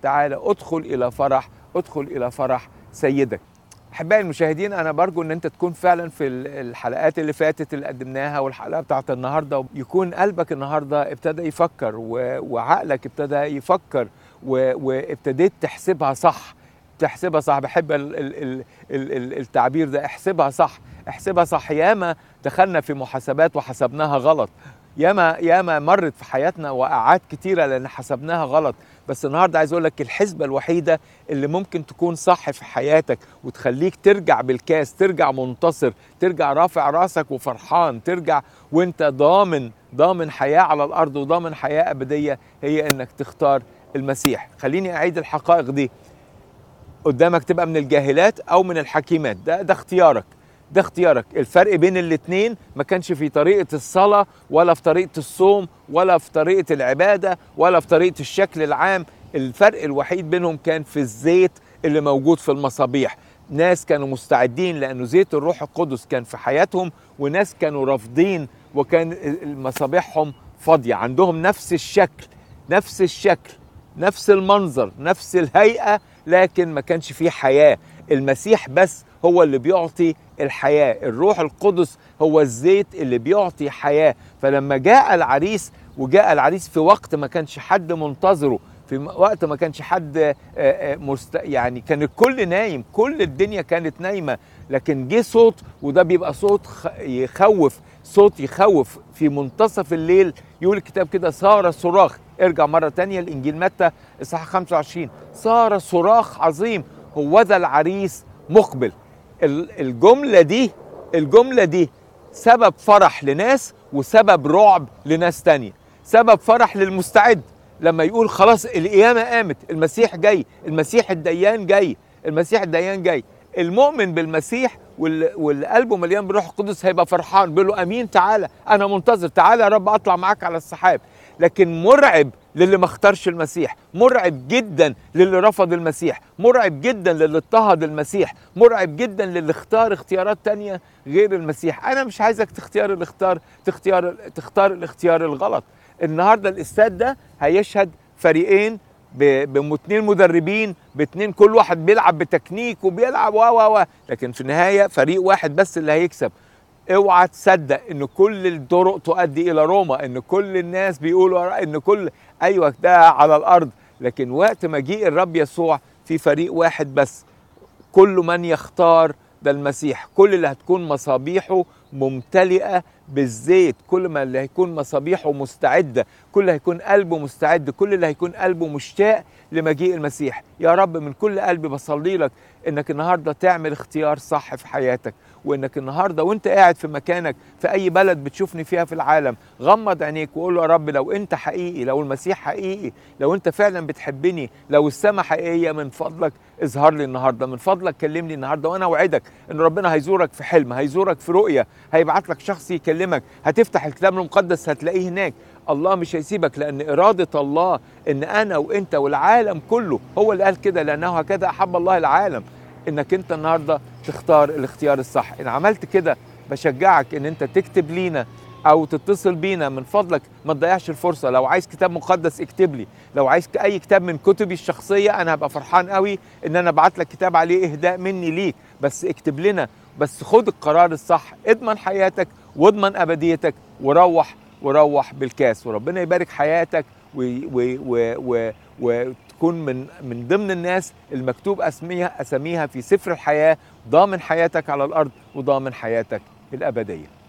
تعالى ادخل الى فرح ادخل الى فرح سيدك احبائي المشاهدين انا برجو ان انت تكون فعلا في الحلقات اللي فاتت اللي قدمناها والحلقه بتاعت النهارده يكون قلبك النهارده ابتدى يفكر وعقلك ابتدى يفكر وابتديت تحسبها صح تحسبها صح بحب ال ال ال ال التعبير ده احسبها صح احسبها صح ياما دخلنا في محاسبات وحسبناها غلط ياما ياما مرت في حياتنا وقعات كتيرة لأن حسبناها غلط بس النهاردة عايز أقول لك الحسبة الوحيدة اللي ممكن تكون صح في حياتك وتخليك ترجع بالكاس ترجع منتصر ترجع رافع راسك وفرحان ترجع وانت ضامن ضامن حياة على الأرض وضامن حياة أبدية هي إنك تختار المسيح خليني أعيد الحقائق دي قدامك تبقى من الجاهلات أو من الحكيمات ده ده اختيارك ده اختيارك الفرق بين الاتنين ما كانش في طريقة الصلاة ولا في طريقة الصوم ولا في طريقة العبادة ولا في طريقة الشكل العام الفرق الوحيد بينهم كان في الزيت اللي موجود في المصابيح ناس كانوا مستعدين لأنه زيت الروح القدس كان في حياتهم وناس كانوا رافضين وكان مصابيحهم فاضية عندهم نفس الشكل نفس الشكل نفس المنظر نفس الهيئة لكن ما كانش فيه حياة المسيح بس هو اللي بيعطي الحياة الروح القدس هو الزيت اللي بيعطي حياة فلما جاء العريس وجاء العريس في وقت ما كانش حد منتظره في وقت ما كانش حد مست... يعني كان الكل نايم كل الدنيا كانت نايمة لكن جه صوت وده بيبقى صوت يخوف صوت يخوف في منتصف الليل يقول الكتاب كده صار صراخ ارجع مرة تانية الإنجيل متى إصحاح 25 صار صراخ عظيم هو ذا العريس مقبل الجملة دي الجملة دي سبب فرح لناس وسبب رعب لناس تانية سبب فرح للمستعد لما يقول خلاص القيامة قامت المسيح جاي المسيح الديان جاي المسيح الديان جاي المؤمن بالمسيح واللي قلبه مليان بالروح القدس هيبقى فرحان بيقول له امين تعالى انا منتظر تعالى يا رب اطلع معاك على السحاب لكن مرعب للي ما اختارش المسيح مرعب جدا للي رفض المسيح مرعب جدا للي اضطهد المسيح مرعب جدا للي اختار اختيارات تانية غير المسيح انا مش عايزك تختار الاختيار تختار تختار الاختيار الغلط النهارده الاستاد ده هيشهد فريقين باثنين مدربين باثنين كل واحد بيلعب بتكنيك وبيلعب و و لكن في النهايه فريق واحد بس اللي هيكسب اوعى تصدق ان كل الطرق تؤدي الى روما ان كل الناس بيقولوا ان كل ايوه ده على الارض لكن وقت مجيء الرب يسوع في فريق واحد بس كل من يختار ده المسيح كل اللي هتكون مصابيحه ممتلئه بالزيت كل ما اللي هيكون مصابيحه مستعده كل اللي هيكون قلبه مستعد كل اللي هيكون قلبه مشتاق لمجيء المسيح يا رب من كل قلبي بصلي لك انك النهارده تعمل اختيار صح في حياتك وانك النهارده وانت قاعد في مكانك في اي بلد بتشوفني فيها في العالم غمض عينيك وقول له يا رب لو انت حقيقي لو المسيح حقيقي لو انت فعلا بتحبني لو السماء حقيقيه من فضلك اظهر لي النهارده من فضلك كلمني النهارده وانا اوعدك ان ربنا هيزورك في حلم هيزورك في رؤيه هيبعت لك شخص يكلمك هتفتح الكتاب المقدس هتلاقيه هناك الله مش هيسيبك لان اراده الله ان انا وانت والعالم كله هو اللي قال كده لانه هكذا احب الله العالم انك انت النهارده تختار الاختيار الصح ان عملت كده بشجعك ان انت تكتب لينا او تتصل بينا من فضلك ما تضيعش الفرصه لو عايز كتاب مقدس اكتب لي لو عايز اي كتاب من كتبي الشخصيه انا هبقى فرحان قوي ان انا ابعت لك كتاب عليه اهداء مني ليك بس اكتب لنا بس خد القرار الصح اضمن حياتك واضمن ابديتك وروح وروح بالكاس وربنا يبارك حياتك وتكون من من ضمن الناس المكتوب اسميها اساميها في سفر الحياه ضامن حياتك على الارض وضامن حياتك الابديه